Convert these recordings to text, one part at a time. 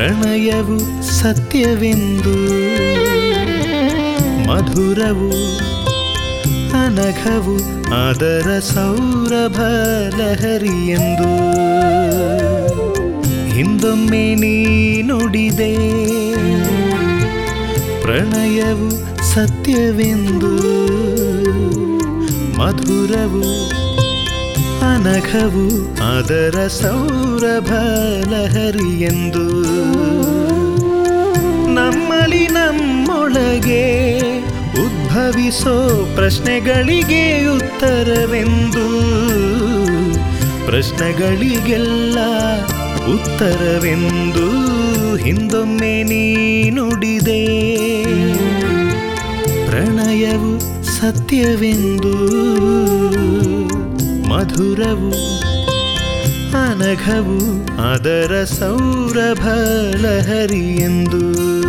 ಪ್ರಣಯವು ಸತ್ಯವೆಂದು ಮಧುರವು ಅನಘವು ಅದರ ಸೌರಭ ಲಹರಿಯೆಂದು ಹಿಂದೊಮ್ಮೆ ನೀ ನುಡಿದೆ ಪ್ರಣಯವು ಸತ್ಯವೆಂದು ಮಧುರವು ಅನಘವು ಅದರ ಸೌರಭ ಲಹರಿಯೆಂದು ನಮ್ಮಲಿ ನಮ್ಮೊಳಗೆ ಉದ್ಭವಿಸೋ ಪ್ರಶ್ನೆಗಳಿಗೆ ಉತ್ತರವೆಂದು ಪ್ರಶ್ನೆಗಳಿಗೆಲ್ಲ ಉತ್ತರವೆಂದು ಹಿಂದೊಮ್ಮೆ ನೀ ನುಡಿದೆ ಪ್ರಣಯವು ಸತ್ಯವೆಂದು ಮಧುರವು ಅನಘವು ಅದರ ಸೌರಭ ಲಹರಿಯೆಂದು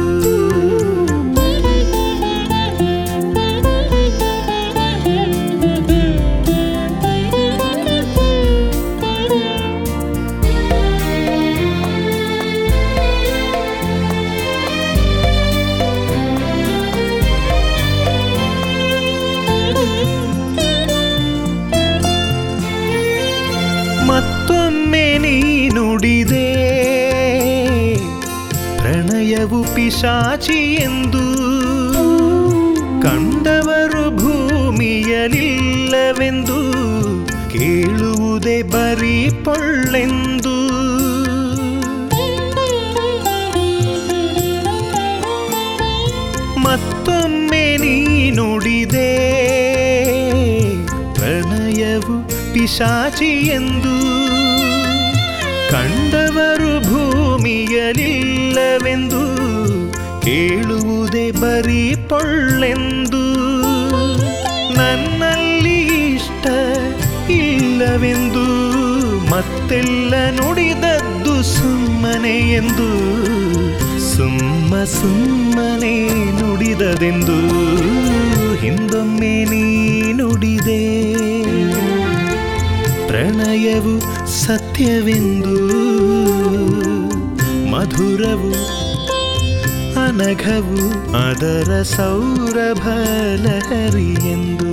ಮತ್ತೊಮ್ಮೆ ನೀ ನುಡಿದೆ ಪ್ರಣಯವು ಪಿಶಾಚಿ ಎಂದು ಕಂಡವರು ಭೂಮಿಯಲಿಲ್ಲವೆಂದು ಕೇಳುವುದೇ ಬರೀ ಪೊಳ್ಳೆಂದು ಮತ್ತೊಮ್ಮೆ ನೀ ನುಡಿದೆ ಪ್ರಣಯವು ಪಿಶಾಚಿ ಎಂದು ಕಂಡವರು ಭೂಮಿಯಲಿಲ್ಲವೆಂದು ಕೇಳುವುದೇ ಬರೀ ಪೊಳ್ಳೆಂದು ನನ್ನಲ್ಲಿ ಇಷ್ಟ ಇಲ್ಲವೆಂದು ಮತ್ತೆಲ್ಲ ನುಡಿದದ್ದು ಸುಮ್ಮನೆ ಎಂದು ಸುಮ್ಮ ಸುಮ್ಮನೆ ನುಡಿದದೆಂದು ಹಿಂದೊಮ್ಮೆ ನೀ ನುಡಿದೆ ಪ್ರಣಯವು ಸತ್ಯವೆಂದು ಮಧುರವು ಅನಘವು ಅದರ ಸೌರಭ ಲಹರಿಯೆಂದು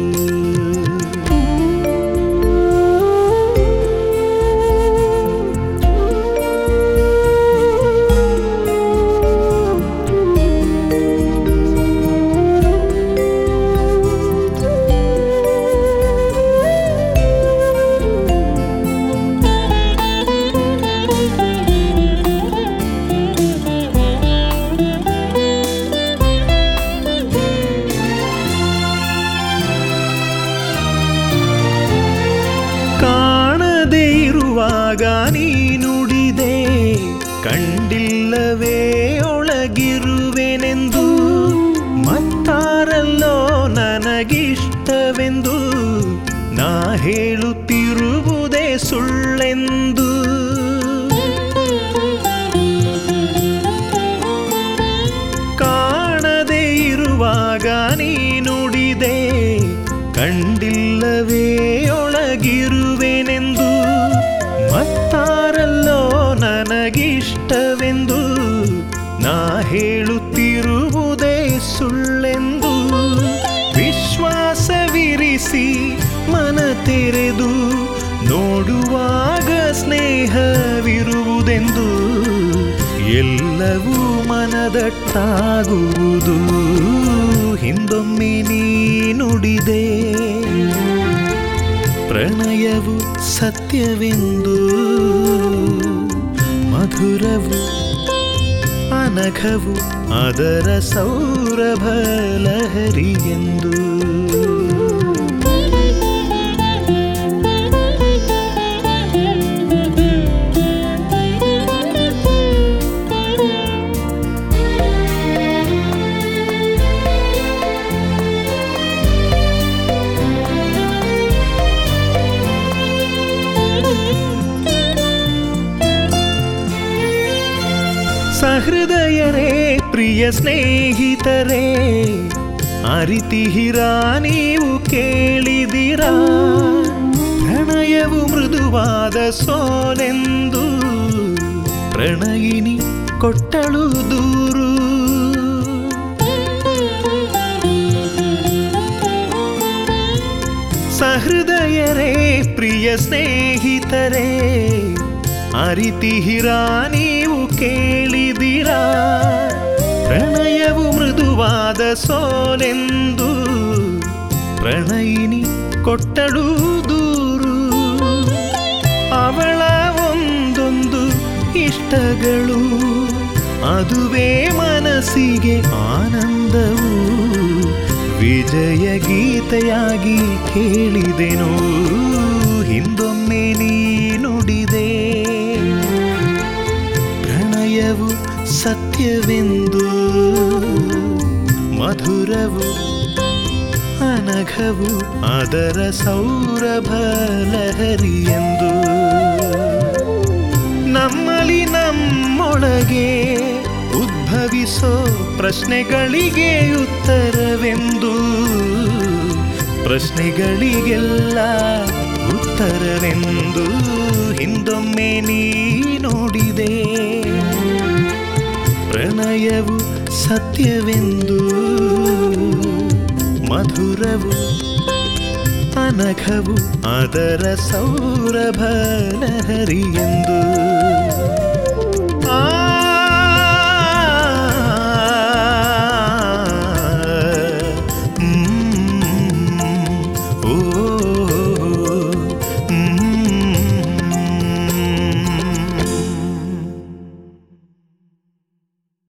ಕಾಣದೇ ಇರುವಾಗ ನೀ ನುಡಿದೆ ಕಂಡಿಲ್ಲವೇ ಒಳಗಿರುವೆನೆಂದು ಮತ್ತಾರಲ್ಲೋ ನನಗಿಷ್ಟವೆಂದು ನಾ ಹೇಳುತ್ತಿರುವುದೇ ಸುಳ್ಳೆಂದು ಕಾಣದೇ ಇರುವಾಗ ನೀ ನುಡಿದೆ ಕಂಡಿಲ್ಲವೇ ಒಳಗಿರುವೆನೆಂದು ಮತ್ತಾರಲ್ಲೋ ನನಗಿಷ್ಟವೆಂದು ನಾ ಹೇಳುತ್ತಿರುವುದೇ ಸುಳ್ಳೆಂದು ವಿಶ್ವಾಸವಿರಿಸಿ ಮನ ತೆರೆದು ನೋಡುವಾಗ ಸ್ನೇಹವಿರುವುದೆಂದು ಎಲ್ಲವೂ ಮನದಟ್ಟಾಗುವುದು ಹಿಂದೊಮ್ಮೆ ನೀ ನುಡಿದೆ ಪ್ರಣಯವು ಸತ್ಯವೆಂದು ಮಧುರವು ಅನಘವು ಅದರ ಸೌರಭ ಲಹರಿಯೆಂದು ಸಹೃದಯರೇ ಪ್ರಿಯ ಸ್ನೇಹಿತರೇ ಅರಿತಿಹಿರಾ ನೀವು ಕೇಳಿದಿರಾ ಪ್ರಣಯವು ಮೃದುವಾದ ಸೋಲೆಂದು ಪ್ರಣಯಿನಿ ಕೊಟ್ಟಳು ದೂರು ಸಹೃದಯರೇ ಪ್ರಿಯ ಸ್ನೇಹಿತರೇ ಅರಿತಿಹಿರಾ ನೀವು ಕೇಳಿದಿರಾ ಪ್ರಣಯವು ಮೃದುವಾದ ಸೋಲೆಂದು ಪ್ರಣಯಿನಿ ಕೊಟ್ಟಳು ದೂರು ಅವಳ ಒಂದೊಂದು ಇಷ್ಟಗಳು ಅದುವೇ ಮನಸ್ಸಿಗೆ ಆನಂದವು ವಿಜಯ ಗೀತೆಯಾಗಿ ಕೇಳಿದೆನು ಹಿಂದೊಮ್ಮೆ ನೀ ನುಡಿದೆ ಪ್ರಣಯವು ಸತ್ಯವೆಂದು ಮಧುರವು ಅನಘವು ಅದರ ಸೌರಭ ಲಹರಿಯೆಂದು ನಮ್ಮಲ್ಲಿ ನಮ್ಮೊಳಗೆ ಉದ್ಭವಿಸೋ ಪ್ರಶ್ನೆಗಳಿಗೆ ಉತ್ತರವೆಂದು ಪ್ರಶ್ನೆಗಳಿಗೆಲ್ಲ ಉತ್ತರವೆಂದು ಹಿಂದೊಮ್ಮೆ ನೀ ನೋಡಿದೆ ಪ್ರಣಯವು ಸತ್ಯವೆಂದು ಮಧುರವು ಅನಘವು ಅದರ ಸೌರಭ ಲಹರಿಯೆಂದು